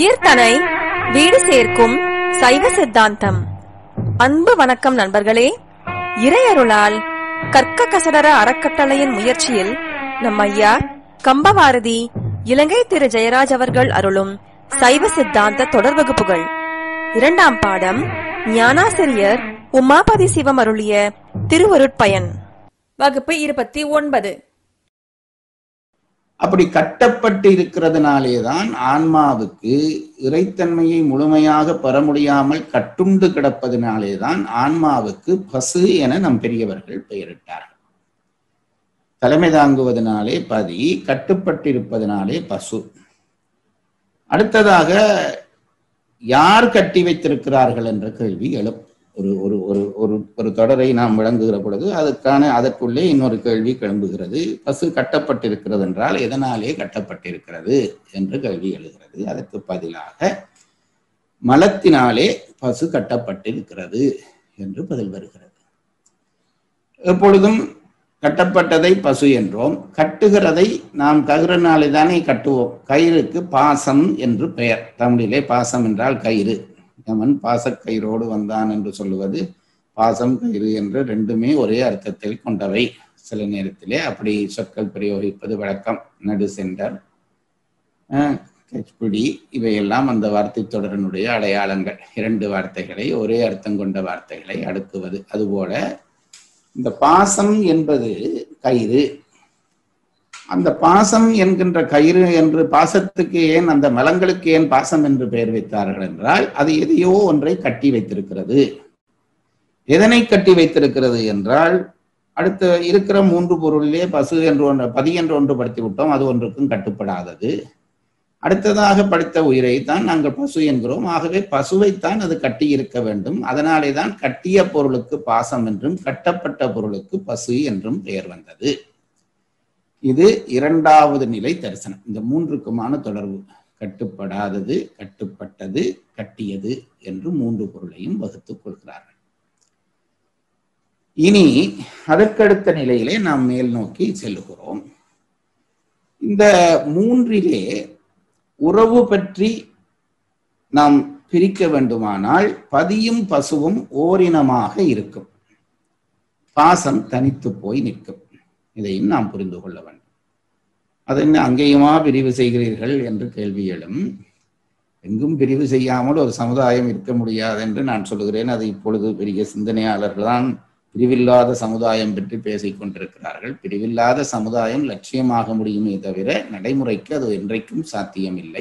உயிர்தனை வீடு சேர்க்கும் சைவ சித்தாந்தம் அன்பு வணக்கம் நண்பர்களே இறையருளால் கற்க கசடர அறக்கட்டளையின் முயற்சியில் நம் ஐயா கம்பவாரதி இலங்கை திரு ஜெயராஜ் அவர்கள் அருளும் சைவ சித்தாந்த தொடர் வகுப்புகள் இரண்டாம் பாடம் ஞானாசிரியர் உமாபதி சிவம் அருளிய திருவருட்பயன் வகுப்பு இருபத்தி ஒன்பது அப்படி கட்டப்பட்டு இருக்கிறதுனாலே தான் ஆன்மாவுக்கு இறைத்தன்மையை முழுமையாக பெற முடியாமல் கட்டுண்டு கிடப்பதனாலே தான் ஆன்மாவுக்கு பசு என நம் பெரியவர்கள் பெயரிட்டார்கள் தலைமை தாங்குவதனாலே பதி கட்டுப்பட்டிருப்பதனாலே பசு அடுத்ததாக யார் கட்டி வைத்திருக்கிறார்கள் என்ற கேள்வி எழும் ஒரு ஒரு ஒரு ஒரு ஒரு தொடரை நாம் விளங்குகிற பொழுது அதுக்கான அதற்குள்ளே இன்னொரு கேள்வி கிளம்புகிறது பசு கட்டப்பட்டிருக்கிறது என்றால் எதனாலே கட்டப்பட்டிருக்கிறது என்று கேள்வி எழுகிறது அதற்கு பதிலாக மலத்தினாலே பசு கட்டப்பட்டிருக்கிறது என்று பதில் வருகிறது எப்பொழுதும் கட்டப்பட்டதை பசு என்றோம் கட்டுகிறதை நாம் கயிறுனாலே தானே கட்டுவோம் கயிறுக்கு பாசம் என்று பெயர் தமிழிலே பாசம் என்றால் கயிறு யமன் பாசக்கயிறோடு வந்தான் என்று சொல்லுவது பாசம் கயிறு என்று ரெண்டுமே ஒரே அர்த்தத்தில் கொண்டவை சில நேரத்திலே அப்படி சொற்கள் பிரயோகிப்பது வழக்கம் நடு சென்டர் கச்பிடி இவையெல்லாம் அந்த வார்த்தை தொடரனுடைய அடையாளங்கள் இரண்டு வார்த்தைகளை ஒரே அர்த்தம் கொண்ட வார்த்தைகளை அடுக்குவது அதுபோல இந்த பாசம் என்பது கயிறு அந்த பாசம் என்கின்ற கயிறு என்று பாசத்துக்கு ஏன் அந்த மலங்களுக்கு ஏன் பாசம் என்று பெயர் வைத்தார்கள் என்றால் அது எதையோ ஒன்றை கட்டி வைத்திருக்கிறது எதனை கட்டி வைத்திருக்கிறது என்றால் அடுத்த இருக்கிற மூன்று பொருளிலே பசு என்று ஒன்று பதி என்று ஒன்று படுத்தி விட்டோம் அது ஒன்றுக்கும் கட்டுப்படாதது அடுத்ததாக படித்த உயிரை தான் நாங்கள் பசு என்கிறோம் ஆகவே பசுவைத்தான் அது கட்டி இருக்க வேண்டும் அதனாலே தான் கட்டிய பொருளுக்கு பாசம் என்றும் கட்டப்பட்ட பொருளுக்கு பசு என்றும் பெயர் வந்தது இது இரண்டாவது நிலை தரிசனம் இந்த மூன்றுக்குமான தொடர்பு கட்டுப்படாதது கட்டுப்பட்டது கட்டியது என்று மூன்று பொருளையும் வகுத்துக் கொள்கிறார்கள் இனி அதற்கடுத்த நிலையிலே நாம் மேல் நோக்கி செல்லுகிறோம் இந்த மூன்றிலே உறவு பற்றி நாம் பிரிக்க வேண்டுமானால் பதியும் பசுவும் ஓரினமாக இருக்கும் பாசம் தனித்து போய் நிற்கும் இதையும் நாம் புரிந்து கொள்ள வேண்டும் அது என்ன அங்கேயுமா பிரிவு செய்கிறீர்கள் என்று கேள்வி எழும் எங்கும் பிரிவு செய்யாமல் ஒரு சமுதாயம் இருக்க முடியாது என்று நான் சொல்லுகிறேன் அது இப்பொழுது பெரிய சிந்தனையாளர்கள் தான் பிரிவில்லாத சமுதாயம் பற்றி பேசிக் கொண்டிருக்கிறார்கள் பிரிவில்லாத சமுதாயம் லட்சியமாக முடியுமே தவிர நடைமுறைக்கு அது என்றைக்கும் சாத்தியமில்லை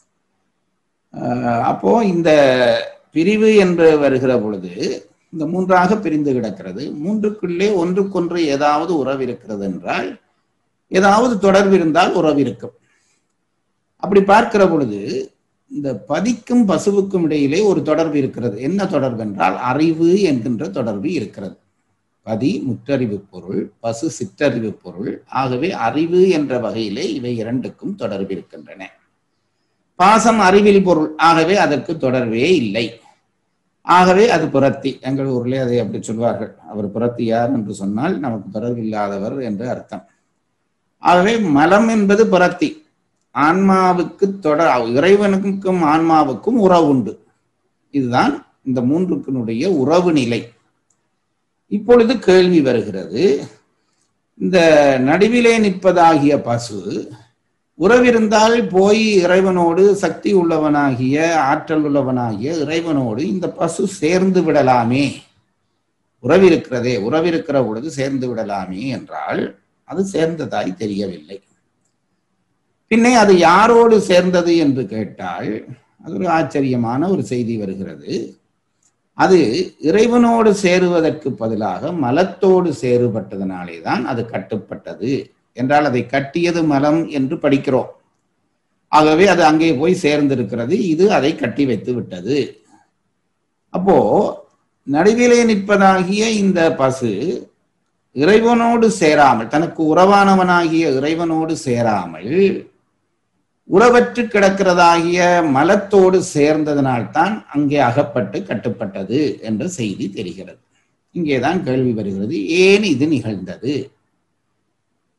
அப்போ இந்த பிரிவு என்று வருகிற பொழுது இந்த மூன்றாக பிரிந்து கிடக்கிறது மூன்றுக்குள்ளே ஒன்றுக்கொன்று ஏதாவது உறவு இருக்கிறது என்றால் ஏதாவது தொடர்பு இருந்தால் உறவு இருக்கும் அப்படி பார்க்கிற பொழுது இந்த பதிக்கும் பசுவுக்கும் இடையிலே ஒரு தொடர்பு இருக்கிறது என்ன தொடர்பு என்றால் அறிவு என்கின்ற தொடர்பு இருக்கிறது பதி முற்றறிவு பொருள் பசு சிற்றறிவு பொருள் ஆகவே அறிவு என்ற வகையிலே இவை இரண்டுக்கும் தொடர்பு இருக்கின்றன பாசம் அறிவில் பொருள் ஆகவே அதற்கு தொடர்பே இல்லை ஆகவே அது புறத்தி எங்கள் ஊரிலே அதை அப்படி சொல்வார்கள் அவர் புறத்தி யார் என்று சொன்னால் நமக்கு தொடர்பு இல்லாதவர் என்று அர்த்தம் ஆகவே மலம் என்பது புறத்தி ஆன்மாவுக்கு தொடர் இறைவனுக்கும் ஆன்மாவுக்கும் உறவு உண்டு இதுதான் இந்த மூன்றுக்கினுடைய உறவு நிலை இப்பொழுது கேள்வி வருகிறது இந்த நடுவிலே நிற்பதாகிய பசு உறவிருந்தால் போய் இறைவனோடு சக்தி உள்ளவனாகிய ஆற்றல் உள்ளவனாகிய இறைவனோடு இந்த பசு சேர்ந்து விடலாமே உறவிருக்கிறதே உறவிருக்கிற பொழுது சேர்ந்து விடலாமே என்றால் அது சேர்ந்ததாய் தெரியவில்லை பின்னே அது யாரோடு சேர்ந்தது என்று கேட்டால் அது ஒரு ஆச்சரியமான ஒரு செய்தி வருகிறது அது இறைவனோடு சேருவதற்கு பதிலாக மலத்தோடு சேறுபட்டதனாலே தான் அது கட்டுப்பட்டது என்றால் அதை கட்டியது மலம் என்று படிக்கிறோம் ஆகவே அது அங்கே போய் சேர்ந்திருக்கிறது இது அதை கட்டி வைத்து விட்டது அப்போ நடுவிலே நிற்பதாகிய இந்த பசு இறைவனோடு சேராமல் தனக்கு உறவானவனாகிய இறைவனோடு சேராமல் உறவற்று கிடக்கிறதாகிய மலத்தோடு சேர்ந்ததனால்தான் அங்கே அகப்பட்டு கட்டுப்பட்டது என்ற செய்தி தெரிகிறது இங்கேதான் கேள்வி வருகிறது ஏன் இது நிகழ்ந்தது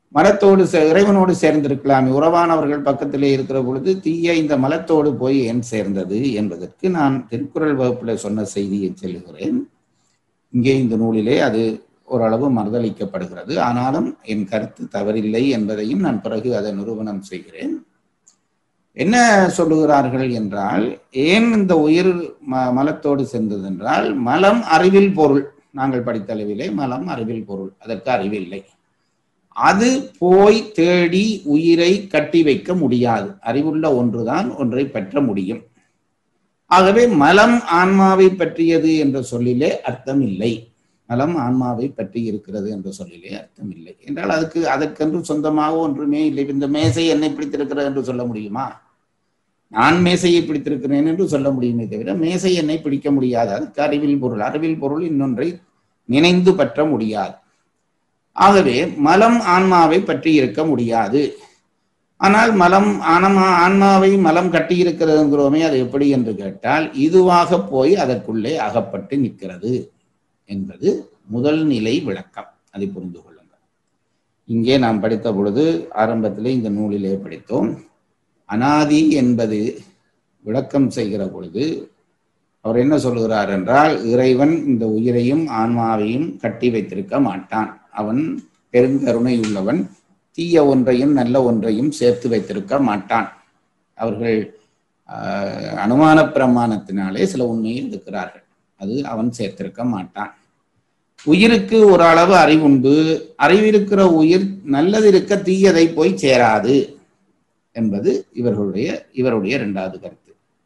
மலத்தோடு சே- இறைவனோடு சேர்ந்திருக்கலாம் உறவானவர்கள் பக்கத்திலே இருக்கிற பொழுது தீய இந்த மலத்தோடு போய் ஏன் சேர்ந்தது என்பதற்கு நான் திருக்குறள் வகுப்புல சொன்ன செய்தியை சொல்லுகிறேன் இங்கே இந்த நூலிலே அது ஓரளவு மறுதளிக்கப்படுகிறது ஆனாலும் என் கருத்து தவறில்லை என்பதையும் நான் பிறகு அதை நிரூபணம் செய்கிறேன் என்ன சொல்லுகிறார்கள் என்றால் ஏன் இந்த உயிர் ம- மலத்தோடு சென்றது என்றால் மலம் அறிவில் பொருள் நாங்கள் படித்த அளவிலே மலம் அறிவில் பொருள் அதற்கு அறிவில்லை அது போய் தேடி உயிரை கட்டி வைக்க முடியாது அறிவுள்ள ஒன்றுதான் ஒன்றை பெற்ற முடியும் ஆகவே மலம் ஆன்மாவை பற்றியது என்ற சொல்லிலே அர்த்தம் இல்லை மலம் ஆன்மாவை பற்றி இருக்கிறது என்ற சொல்லிலே அர்த்தம் இல்லை என்றால் அதுக்கு அதற்கென்று சொந்தமாக ஒன்றுமே இல்லை இந்த மேசை என்னை பிடித்திருக்கிறது என்று சொல்ல முடியுமா நான் மேசையை பிடித்திருக்கிறேன் என்று சொல்ல முடியுமே தவிர மேசை என்னை பிடிக்க முடியாது அதுக்கு அறிவில் பொருள் அறிவில் பொருள் இன்னொன்றை நினைந்து பற்ற முடியாது ஆகவே மலம் ஆன்மாவை பற்றி இருக்க முடியாது ஆனால் மலம் ஆனமா ஆன்மாவை மலம் கட்டியிருக்கிறதுங்கிறோமே அது எப்படி என்று கேட்டால் இதுவாக போய் அதற்குள்ளே அகப்பட்டு நிற்கிறது என்பது முதல் நிலை விளக்கம் அதை புரிந்து கொள்ளுங்கள் இங்கே நாம் படித்த பொழுது ஆரம்பத்திலே இந்த நூலிலே படித்தோம் அனாதி என்பது விளக்கம் செய்கிற பொழுது அவர் என்ன சொல்லுகிறார் என்றால் இறைவன் இந்த உயிரையும் ஆன்மாவையும் கட்டி வைத்திருக்க மாட்டான் அவன் பெருங்கருணை உள்ளவன் தீய ஒன்றையும் நல்ல ஒன்றையும் சேர்த்து வைத்திருக்க மாட்டான் அவர்கள் ஆஹ், அனுமான பிரமாணத்தினாலே சில உண்மையை எடுக்கிறார்கள் அது அவன் சேர்த்திருக்க மாட்டான் உயிருக்கு ஒரு அளவு அறிவுண்டு அறிவிருக்கிற உயிர் நல்லது இருக்க தீயதை போய் சேராது என்பது இவர்களுடைய இவருடைய இரண்டாவது கருத்து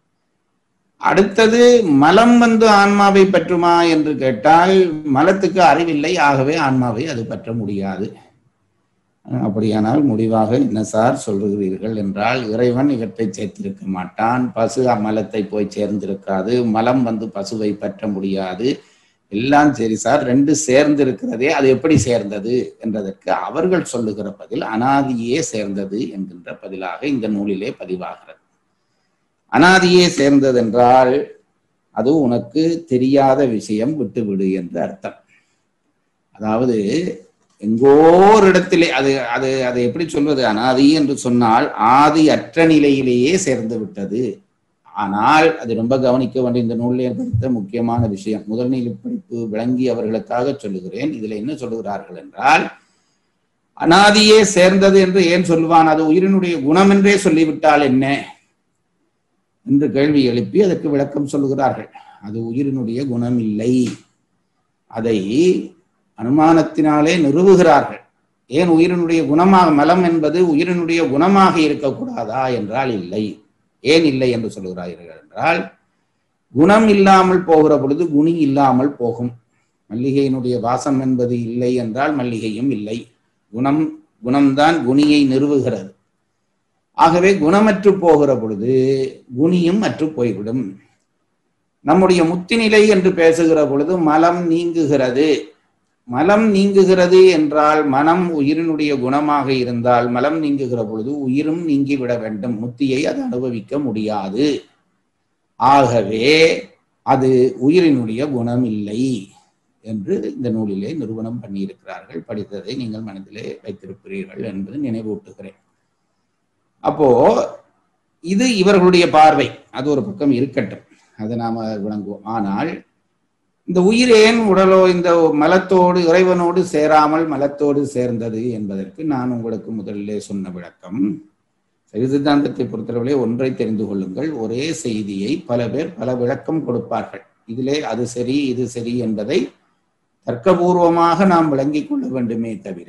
அடுத்தது மலம் வந்து ஆன்மாவை பற்றுமா என்று கேட்டால் மலத்துக்கு அறிவில்லை ஆகவே ஆன்மாவை அது பற்ற முடியாது அஹ் அப்படியானால் முடிவாக என்ன சார் சொல்லுகிறீர்கள் என்றால் இறைவன் இவற்றை சேர்த்திருக்க மாட்டான் பசு மலத்தை போய் சேர்ந்திருக்காது மலம் வந்து பசுவை பற்ற முடியாது எல்லாம் சரி சார் ரெண்டு சேர்ந்து இருக்கிறதே அது எப்படி சேர்ந்தது என்றதற்கு அவர்கள் சொல்லுகிற பதில் அனாதியே சேர்ந்தது என்கின்ற பதிலாக இந்த நூலிலே பதிவாகிறது அனாதியே சேர்ந்தது என்றால் அது உனக்கு தெரியாத விஷயம் விட்டுவிடு என்று அர்த்தம் அதாவது எங்கோ ஒரு இடத்திலே அது அது அதை எப்படி சொல்வது அனாதி என்று சொன்னால் ஆதி அற்ற நிலையிலேயே சேர்ந்து விட்டது ஆனால் அது ரொம்ப கவனிக்க வேண்டிய இந்த நூலிலே படித்த முக்கியமான விஷயம் முதல் நிலை படிப்பு விளங்கி அவர்களுக்காக சொல்லுகிறேன் இதுல என்ன சொல்லுகிறார்கள் என்றால் அனாதியே சேர்ந்தது என்று ஏன் சொல்லுவான் அது உயிரினுடைய குணம் என்றே சொல்லிவிட்டால் என்ன என்று கேள்வி எழுப்பி அதற்கு விளக்கம் சொல்லுகிறார்கள் அது உயிரினுடைய குணம் இல்லை அதை அனுமானத்தினாலே நிறுவுகிறார்கள் ஏன் உயிரினுடைய குணமாக மலம் என்பது உயிரினுடைய குணமாக இருக்கக்கூடாதா என்றால் இல்லை ஏன் இல்லை என்று சொல்லுகிறார்கள் என்றால் குணம் இல்லாமல் போகிற பொழுது குணி இல்லாமல் போகும் மல்லிகையினுடைய வாசம் என்பது இல்லை என்றால் மல்லிகையும் இல்லை குணம் குணம்தான் குணியை நிறுவுகிறது ஆகவே குணமற்று போகிற பொழுது குணியும் அற்று போய்விடும் நம்முடைய முத்திநிலை என்று பேசுகிற பொழுது மலம் நீங்குகிறது மலம் நீங்குகிறது என்றால் மனம் உயிரினுடைய குணமாக இருந்தால் மலம் நீங்குகிற பொழுது உயிரும் நீங்கிவிட வேண்டும் முத்தியை அது அனுபவிக்க முடியாது ஆகவே அது உயிரினுடைய குணம் இல்லை என்று இந்த நூலிலே நிறுவனம் பண்ணியிருக்கிறார்கள் படித்ததை நீங்கள் மனதிலே வைத்திருக்கிறீர்கள் என்பது நினைவூட்டுகிறேன் அப்போ இது இவர்களுடைய பார்வை அது ஒரு பக்கம் இருக்கட்டும் அதை நாம விளங்குவோம் ஆனால் இந்த உயிர் ஏன் உடலோ இந்த மலத்தோடு இறைவனோடு சேராமல் மலத்தோடு சேர்ந்தது என்பதற்கு நான் உங்களுக்கு முதலிலே சொன்ன விளக்கம் சைவ சித்தாந்தத்தை பொறுத்தளவிலே ஒன்றை தெரிந்து கொள்ளுங்கள் ஒரே செய்தியை பல பேர் பல விளக்கம் கொடுப்பார்கள் இதிலே அது சரி இது சரி என்பதை தர்க்கபூர்வமாக நாம் விளங்கிக் கொள்ள வேண்டுமே தவிர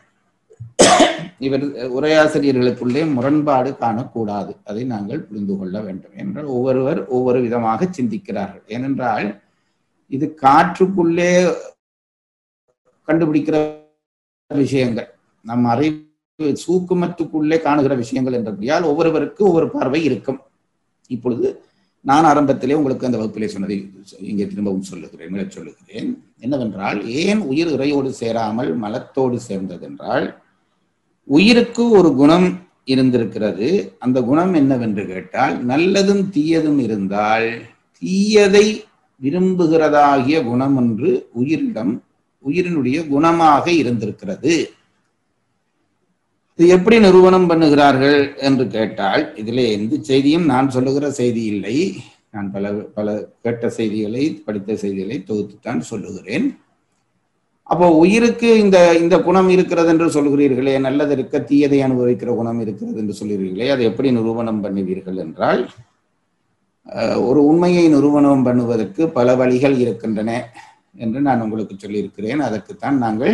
இவர் உரையாசிரியர்களுக்குள்ளே முரண்பாடு காணக்கூடாது அதை நாங்கள் புரிந்து கொள்ள வேண்டும் என்றால் ஒவ்வொருவர் ஒவ்வொரு விதமாக சிந்திக்கிறார்கள் ஏனென்றால் இது காற்றுக்குள்ளே கண்டுபிடிக்கிற விஷயங்கள் நம் அறிவு சூக்குமத்துக்குள்ளே காணுகிற விஷயங்கள் என்றபடியால் ஒவ்வொருவருக்கு ஒவ்வொரு பார்வை இருக்கும் இப்பொழுது நான் ஆரம்பத்திலே உங்களுக்கு அந்த வகுப்பிலே சொன்னதை இங்கே திரும்பவும் சொல்லுகிறேன் மீளச் சொல்லுகிறேன் என்னவென்றால் ஏன் உயிர் இறையோடு சேராமல் மலத்தோடு சேர்ந்தது என்றால் உயிருக்கு ஒரு குணம் இருந்திருக்கிறது அந்த குணம் என்னவென்று கேட்டால் நல்லதும் தீயதும் இருந்தால் தீயதை விரும்புகிறதாகிய குணம் ஒன்று உயிரிடம் உயிரினுடைய குணமாக இருந்திருக்கிறது இது எப்படி நிரூபணம் பண்ணுகிறார்கள் என்று கேட்டால் இதிலே எந்த செய்தியும் நான் சொல்லுகிற செய்தி இல்லை நான் பல பல கேட்ட செய்திகளை படித்த செய்திகளை தொகுத்துத்தான் சொல்லுகிறேன் அப்போ உயிருக்கு இந்த இந்த குணம் இருக்கிறது என்று சொல்கிறீர்களே நல்லது இருக்க தீயதை அனுபவிக்கிற குணம் இருக்கிறது என்று சொல்கிறீர்களே அதை எப்படி நிரூபணம் பண்ணுவீர்கள் என்றால் அஹ், ஒரு உண்மையை நிரூபணம் பண்ணுவதற்கு பல வழிகள் இருக்கின்றன என்று நான் உங்களுக்கு சொல்லியிருக்கிறேன் அதற்குத்தான் நாங்கள்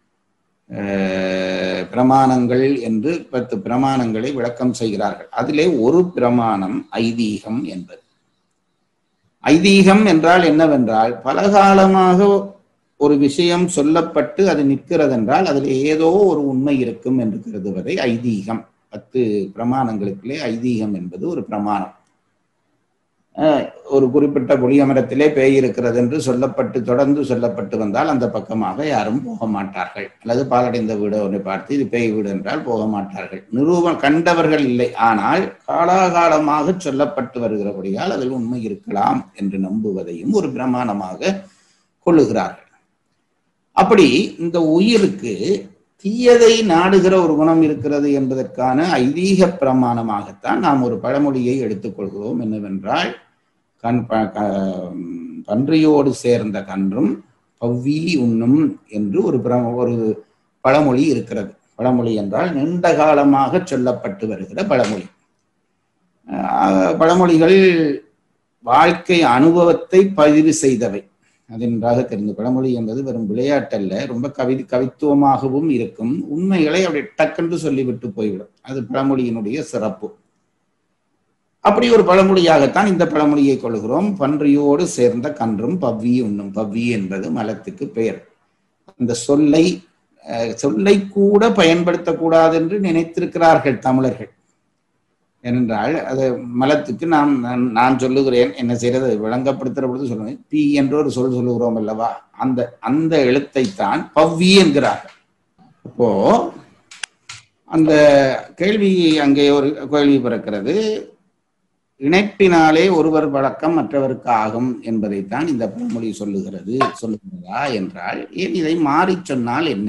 அஹ், பிரமாணங்கள் என்று பத்து பிரமாணங்களை விளக்கம் செய்கிறார்கள் அதிலே ஒரு பிரமாணம் ஐதீகம் என்பது ஐதீகம் என்றால் என்னவென்றால் பலகாலமாக ஒரு விஷயம் சொல்லப்பட்டு அது நிற்கிறது என்றால் அதில் ஏதோ ஒரு உண்மை இருக்கும் என்று கருதுவதை ஐதீகம் பத்து பிரமாணங்களுக்குள்ளே ஐதீகம் என்பது ஒரு பிரமாணம் அஹ், ஒரு குறிப்பிட்ட புளியமரத்திலே பேய் இருக்கிறது என்று சொல்லப்பட்டு தொடர்ந்து சொல்லப்பட்டு வந்தால் அந்த பக்கமாக யாரும் போக மாட்டார்கள் அல்லது பாலடைந்த வீடு ஒன்றை பார்த்து இது பேய் வீடு என்றால் போக மாட்டார்கள் நிரூபம் கண்டவர்கள் இல்லை ஆனால் காலாகாலமாக சொல்லப்பட்டு வருகிறபடியால் அதில் உண்மை இருக்கலாம் என்று நம்புவதையும் ஒரு பிரமாணமாக கொள்ளுகிறார்கள் அப்படி இந்த உயிருக்கு தீயதை நாடுகிற ஒரு குணம் இருக்கிறது என்பதற்கான ஐதீக பிரமாணமாகத்தான் நாம் ஒரு பழமொழியை எடுத்துக்கொள்கிறோம் என்னவென்றால் கண் ப- க- பன்றியோடு சேர்ந்த கன்றும் பவ்வி உண்ணும் என்று ஒரு பிர- ஒரு பழமொழி இருக்கிறது பழமொழி என்றால் நீண்ட காலமாக சொல்லப்பட்டு வருகிற பழமொழி அஹ் பழமொழிகள் வாழ்க்கை அனுபவத்தை பதிவு செய்தவை அது நன்றாக தெரிந்து பழமொழி என்பது வெறும் விளையாட்டல்ல ரொம்ப கவி கவித்துவமாகவும் இருக்கும் உண்மைகளை அப்படி டக்கென்று சொல்லிவிட்டு போய்விடும் அது பழமொழியினுடைய சிறப்பு அப்படி ஒரு பழமொழியாகத்தான் இந்த பழமொழியை கொள்கிறோம் பன்றியோடு சேர்ந்த கன்றும் பவ்வி உண்ணும் பவ்வி என்பது மலத்துக்கு பெயர் அந்த சொல்லை அஹ், சொல்லை கூட பயன்படுத்தக்கூடாது என்று நினைத்திருக்கிறார்கள் தமிழர்கள் ஏனென்றால் அது மலத்துக்கு நாம் நான்- நான் சொல்லுகிறேன் என்ன செய்யறது விளங்கப்படுத்துகிற பொழுது சொல்லுவேன் பி என்ற ஒரு சொல் சொல்லுகிறோம் அல்லவா அந்த அந்த எழுத்தைத்தான் பவ்வி என்கிறார்கள் அப்போ அந்த கேள்வி அங்கே ஒரு கேள்வி பிறக்கிறது இணைப்பினாலே ஒருவர் வழக்கம் மற்றவருக்கு ஆகும் என்பதைத்தான் இந்த பழமொழி சொல்லுகிறது சொல்லுகிறதா என்றால் ஏன் இதை மாறிச் சொன்னால் என்ன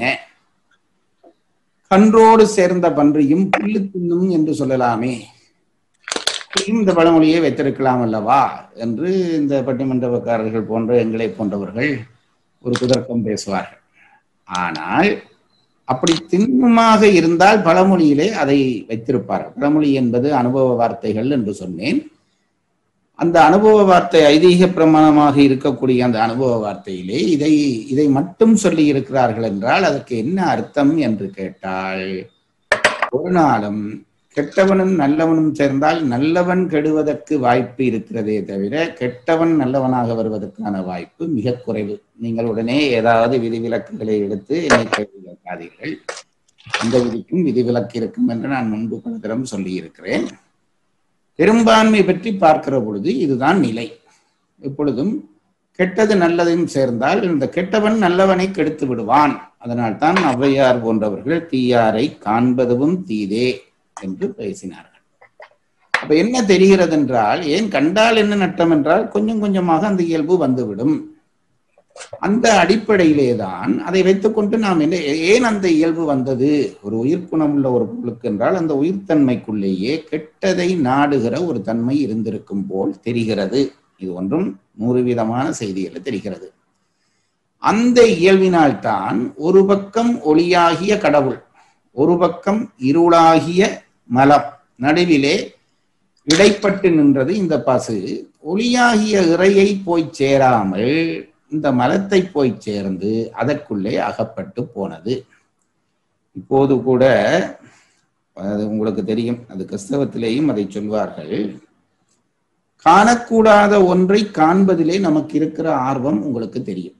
கன்றோடு சேர்ந்த பன்றியும் புல்லு தின்னும் என்று சொல்லலாமே இப்படியும் இந்த பழமொழியை வைத்திருக்கலாம் அல்லவா என்று இந்த பட்டிமன்றக்காரர்கள் போன்ற எங்களை போன்றவர்கள் ஒரு குதர்க்கம் பேசுவார்கள் ஆனால் அப்படி திண்மமாக இருந்தால் பழமொழியிலே அதை வைத்திருப்பார்கள் பழமொழி என்பது அனுபவ வார்த்தைகள் என்று சொன்னேன் அந்த அனுபவ வார்த்தை ஐதீக பிரமாணமாக இருக்கக்கூடிய அந்த அனுபவ வார்த்தையிலே இதை இதை மட்டும் சொல்லி இருக்கிறார்கள் என்றால் அதற்கு என்ன அர்த்தம் என்று கேட்டால் ஒரு நாளும் கெட்டவனும் நல்லவனும் சேர்ந்தால் நல்லவன் கெடுவதற்கு வாய்ப்பு இருக்கிறதே தவிர கெட்டவன் நல்லவனாக வருவதற்கான வாய்ப்பு மிக குறைவு நீங்கள் உடனே ஏதாவது விதிவிலக்குகளை எடுத்து என்னை கேள்வி கேட்காதீர்கள் அந்த விதிக்கும் விதிவிலக்கு இருக்கும் என்று நான் முன்பு பல தரம் சொல்லியிருக்கிறேன் பெரும்பான்மை பற்றி பார்க்கிற பொழுது இதுதான் நிலை எப்பொழுதும் கெட்டது நல்லதையும் சேர்ந்தால் இந்த கெட்டவன் நல்லவனை கெடுத்து விடுவான் அதனால் தான் ஔவையார் போன்றவர்கள் தீயாரை காண்பதும் தீதே என்று பேசினார்கள் அப்ப என்ன தெரிகிறது என்றால் ஏன் கண்டால் என்ன நட்டம் என்றால் கொஞ்சம் கொஞ்சமாக அந்த இயல்பு வந்துவிடும் அந்த அடிப்படையிலே தான் அதை வைத்துக்கொண்டு நாம் என்ன ஏன் அந்த இயல்பு வந்தது ஒரு உயிர்க்குணம் உள்ள ஒரு பொருளுக்கு என்றால் அந்த உயிர்த்தன்மைக்குள்ளேயே கெட்டதை நாடுகிற ஒரு தன்மை இருந்திருக்கும் போல் தெரிகிறது இது ஒன்றும் நூறு விதமான செய்திகள் தெரிகிறது அந்த இயல்பினால்தான் ஒரு பக்கம் ஒளியாகிய கடவுள் ஒரு பக்கம் இருளாகிய மலம் நடுவிலே இடைப்பட்டு நின்றது இந்த பசு ஒளியாகிய இறையை போய் சேராமல் இந்த மலத்தை போய் சேர்ந்து அதற்குள்ளே அகப்பட்டு போனது இப்போது கூட அது உங்களுக்கு தெரியும் அது கிறிஸ்தவத்திலேயும் அதை சொல்வார்கள் காணக்கூடாத ஒன்றை காண்பதிலே நமக்கு இருக்கிற ஆர்வம் உங்களுக்கு தெரியும்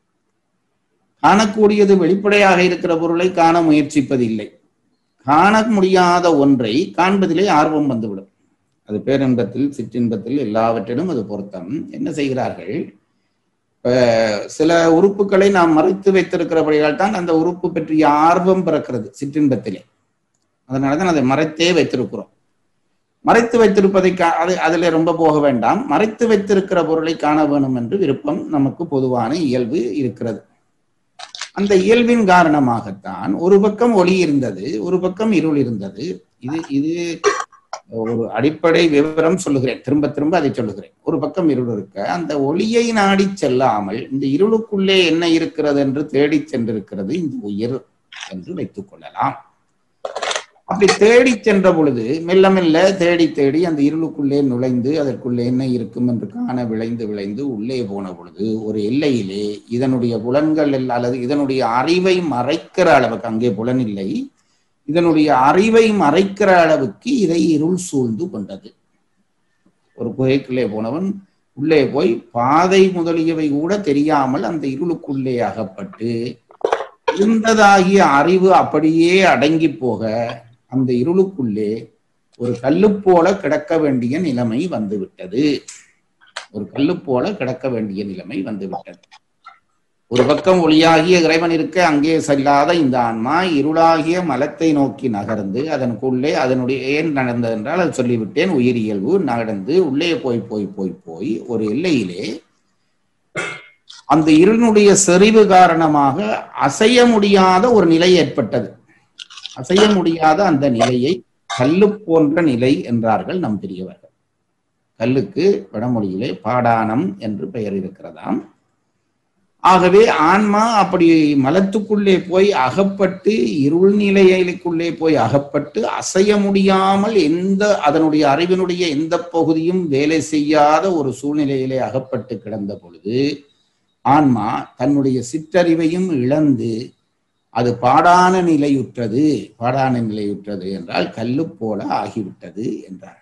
காணக்கூடியது வெளிப்படையாக இருக்கிற பொருளை காண முயற்சிப்பதில்லை காண முடியாத ஒன்றை காண்பதிலே ஆர்வம் வந்துவிடும் அது பேரின்பத்தில் சிற்றின்பத்தில் எல்லாவற்றிலும் அது பொருத்தம் என்ன செய்கிறார்கள் இப்ப சில உறுப்புகளை நாம் மறைத்து வைத்திருக்கிறபடியால் தான் அந்த உறுப்பு பற்றிய ஆர்வம் பிறக்கிறது சிற்றின்பத்திலே அதனாலதான் அதை மறைத்தே வைத்திருக்கிறோம் மறைத்து வைத்திருப்பதை கா- அது அதில் ரொம்ப போக வேண்டாம் மறைத்து வைத்திருக்கிற பொருளை காண வேணும் என்று விருப்பம் நமக்கு பொதுவான இயல்பு இருக்கிறது அந்த இயல்பின் காரணமாகத்தான் ஒரு பக்கம் ஒளி இருந்தது ஒரு பக்கம் இருள் இருந்தது இது இது ஒரு அடிப்படை விவரம் சொல்லுகிறேன் திரும்ப திரும்ப அதை சொல்லுகிறேன் ஒரு பக்கம் இருள் இருக்க அந்த ஒளியை நாடி செல்லாமல் இந்த இருளுக்குள்ளே என்ன இருக்கிறது என்று தேடி சென்றிருக்கிறது இந்த உயிர் என்று வைத்துக் கொள்ளலாம் அப்படி தேடி சென்ற பொழுது மெல்ல மெல்ல தேடி தேடி அந்த இருளுக்குள்ளே நுழைந்து அதற்குள்ளே என்ன இருக்கும் என்று காண விளைந்து விளைந்து உள்ளே போன பொழுது ஒரு எல்லையிலே இதனுடைய புலன்கள் எல்லாம் அல்லது இதனுடைய அறிவை மறைக்கிற அளவுக்கு அங்கே புலன் இல்லை இதனுடைய அறிவை மறைக்கிற அளவுக்கு இதை இருள் சூழ்ந்து கொண்டது ஒரு குகைக்குள்ளே போனவன் உள்ளே போய் பாதை முதலியவை கூட தெரியாமல் அந்த இருளுக்குள்ளே அகப்பட்டு இருந்ததாகிய அறிவு அப்படியே அடங்கி போக அந்த இருளுக்குள்ளே ஒரு கல்லு போல கிடக்க வேண்டிய நிலைமை வந்துவிட்டது ஒரு கல்லு போல கிடக்க வேண்டிய நிலைமை வந்துவிட்டது ஒரு பக்கம் ஒளியாகிய இறைவன் இருக்க அங்கே செல்லாத இந்த ஆன்மா இருளாகிய மலத்தை நோக்கி நகர்ந்து அதனுக்குள்ளே அதனுடைய ஏன் நடந்தது என்றால் அது சொல்லிவிட்டேன் உயிரியல்பு நடந்து உள்ளே போய் போய் போய் போய் ஒரு எல்லையிலே அந்த இருளுடைய செறிவு காரணமாக அசைய முடியாத ஒரு நிலை ஏற்பட்டது அசைய முடியாத அந்த நிலையை கல்லு போன்ற நிலை என்றார்கள் நம் பெரியவர்கள் கல்லுக்கு வடமொழியிலே பாடானம் என்று பெயர் இருக்கிறதாம் ஆகவே ஆன்மா அப்படி மலத்துக்குள்ளே போய் அகப்பட்டு இருள் நிலைகளுக்குள்ளே போய் அகப்பட்டு அசைய முடியாமல் எந்த அதனுடைய அறிவினுடைய எந்த பகுதியும் வேலை செய்யாத ஒரு சூழ்நிலையிலே அகப்பட்டு கிடந்த பொழுது ஆன்மா தன்னுடைய சிற்றறிவையும் இழந்து அது பாடான நிலையுற்றது பாடான நிலையுற்றது என்றால் கல்லு போல ஆகிவிட்டது என்றார்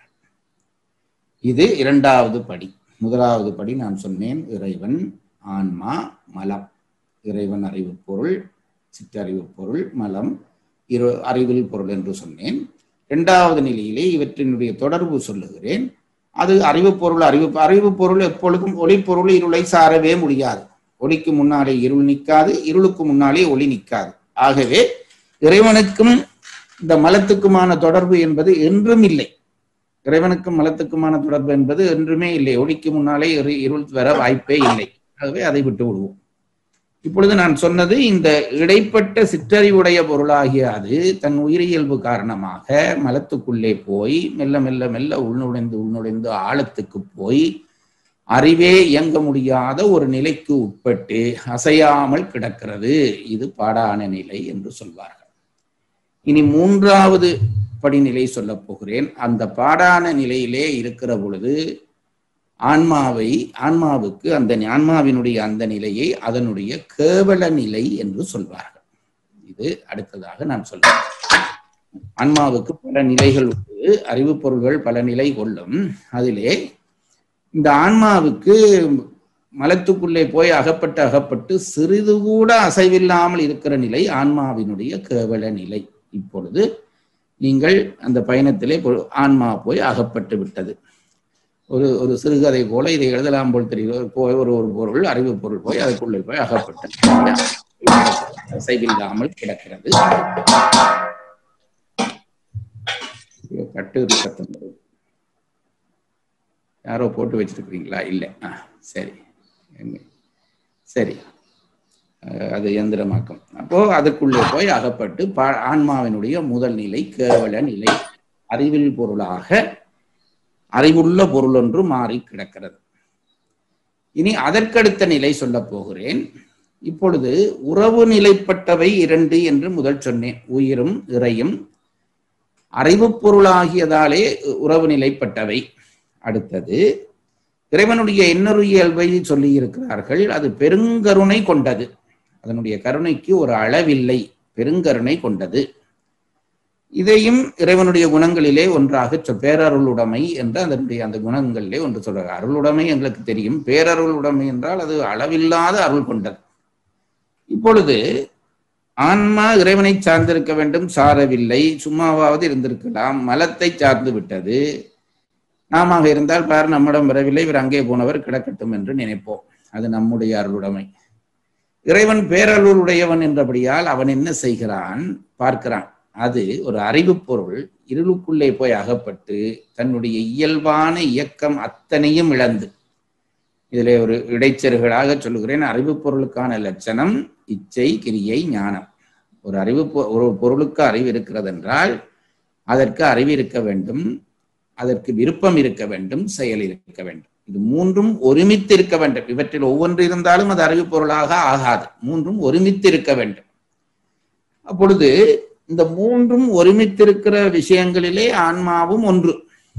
இது இரண்டாவது படி முதலாவது படி நான் சொன்னேன் இறைவன் ஆன்மா மலம் இறைவன் அறிவு பொருள் சிற்றறிவு பொருள் மலம் இரு அறிவில் பொருள் என்று சொன்னேன் இரண்டாவது நிலையிலே இவற்றினுடைய தொடர்பு சொல்லுகிறேன் அது அறிவு பொருள் அறிவு அறிவு பொருள் எப்பொழுதும் ஒளிப்பொருள் இருளை சாரவே முடியாது ஒளிக்கு முன்னாலே இருள் நிற்காது இருளுக்கு முன்னாலே ஒளி நிற்காது ஆகவே இறைவனுக்கும் இந்த மலத்துக்குமான தொடர்பு என்பது என்றும் இல்லை இறைவனுக்கும் மலத்துக்குமான தொடர்பு என்பது என்றுமே இல்லை ஒளிக்கு முன்னாலே இரு- இருள் வர வாய்ப்பே இல்லை ஆகவே அதை விட்டு விடுவோம் இப்பொழுது நான் சொன்னது இந்த இடைப்பட்ட சிற்றறிவுடைய பொருளாகிய அது தன் உயிரியல்பு காரணமாக மலத்துக்குள்ளே போய் மெல்ல மெல்ல மெல்ல உள்நுழைந்து உள்நுழைந்து ஆழத்துக்கு போய் அறிவே இயங்க முடியாத ஒரு நிலைக்கு உட்பட்டு அசையாமல் கிடக்கிறது இது பாடான நிலை என்று சொல்வார்கள் இனி மூன்றாவது படிநிலை சொல்லப் போகிறேன் அந்த பாடான நிலையிலே இருக்கிற பொழுது ஆன்மாவை ஆன்மாவுக்கு அந்த ஆன்மாவினுடைய அந்த நிலையை அதனுடைய கேவல நிலை என்று சொல்வார்கள் இது அடுத்ததாக நான் சொல்றேன் ஆன்மாவுக்கு பல நிலைகள் உண்டு அறிவு பொருள்கள் பல நிலை கொள்ளும் அதிலே இந்த ஆன்மாவுக்கு மலத்துக்குள்ளே போய் அகப்பட்டு அகப்பட்டு சிறிது கூட அசைவில்லாமல் இருக்கிற நிலை ஆன்மாவினுடைய கேவல நிலை இப்பொழுது நீங்கள் அந்த பயணத்திலே பொ- ஆன்மா போய் அகப்பட்டு விட்டது ஒரு ஒரு சிறுகதை போல இதை எழுதலாம் போல் தெரியும் போய் ஒரு ஒரு பொருள் அறிவு பொருள் போய் அதுக்குள்ளே போய் அகப்பட்டு அசைவில்லாமல் கிடக்கிறது ஐயோ, கட்டு சத்தம் வருது. யாரோ போட்டு வச்சிருக்கிறீங்களா இல்லை ஆ சரி எங்க- சரி அஹ், அது எந்திரமாக்கம் அப்போ அதுக்குள்ளே போய் அகப்பட்டு பா- ஆன்மாவினுடைய முதல் நிலை கேவல நிலை அறிவில் பொருளாக அறிவுள்ள பொருள் ஒன்று மாறி கிடக்கிறது இனி அதற்கடுத்த நிலை சொல்லப் போகிறேன் இப்பொழுது உறவு நிலைப்பட்டவை இரண்டு என்று முதல் சொன்னேன் உயிரும் இறையும் அறிவு பொருளாகியதாலே உறவு நிலைப்பட்டவை அடுத்தது இறைவனுடைய இன்னொரு இயல்பை சொல்லி இருக்கிறார்கள் அது பெருங்கருணை கொண்டது அதனுடைய கருணைக்கு ஒரு அளவில்லை பெருங்கருணை கொண்டது இதையும் இறைவனுடைய குணங்களிலே ஒன்றாக சொ- பேரருளுடைமை என்று அதனுடைய அந்த குணங்களிலே ஒன்று சொல்றார் அருளுடைமை எங்களுக்கு தெரியும் பேரருளுடைமை என்றால் அது அளவில்லாத அருள் கொண்டது இப்பொழுது ஆன்மா இறைவனை சார்ந்திருக்க வேண்டும் சாரவில்லை சும்மாவாவது இருந்திருக்கலாம் மலத்தை சார்ந்து விட்டது நாம இருந்தால் பார் நம்மிடம் வரவில்லை இவர் அங்கே போனவர் கிடக்கட்டும் என்று நினைப்போம் அது நம்முடைய அருளுடைமை இறைவன் பேரருளுடையவன் என்றபடியால் அவன் என்ன செய்கிறான் பார்க்கிறான் அது ஒரு அறிவு பொருள் இருளுக்குள்ளே போய் அகப்பட்டு தன்னுடைய இயல்பான இயக்கம் அத்தனையும் இழந்து இதிலே ஒரு இடைச்செருகளாக சொல்லுகிறேன் அறிவு பொருளுக்கான லட்சணம் இச்சை கிரியை ஞானம் ஒரு அறிவு பொ- ஒரு பொருளுக்கு அறிவு இருக்கிறது என்றால் அதற்கு அறிவு இருக்க வேண்டும் அதற்கு விருப்பம் இருக்க வேண்டும் செயல் இருக்க வேண்டும் இது மூன்றும் ஒருமித்து இருக்க வேண்டும் இவற்றில் ஒவ்வொன்று இருந்தாலும் அது அறிவு பொருளாக ஆகாது மூன்றும் ஒருமித்து இருக்க வேண்டும் அப்பொழுது இந்த மூன்றும் ஒருமித்திருக்கிற விஷயங்களிலே ஆன்மாவும் ஒன்று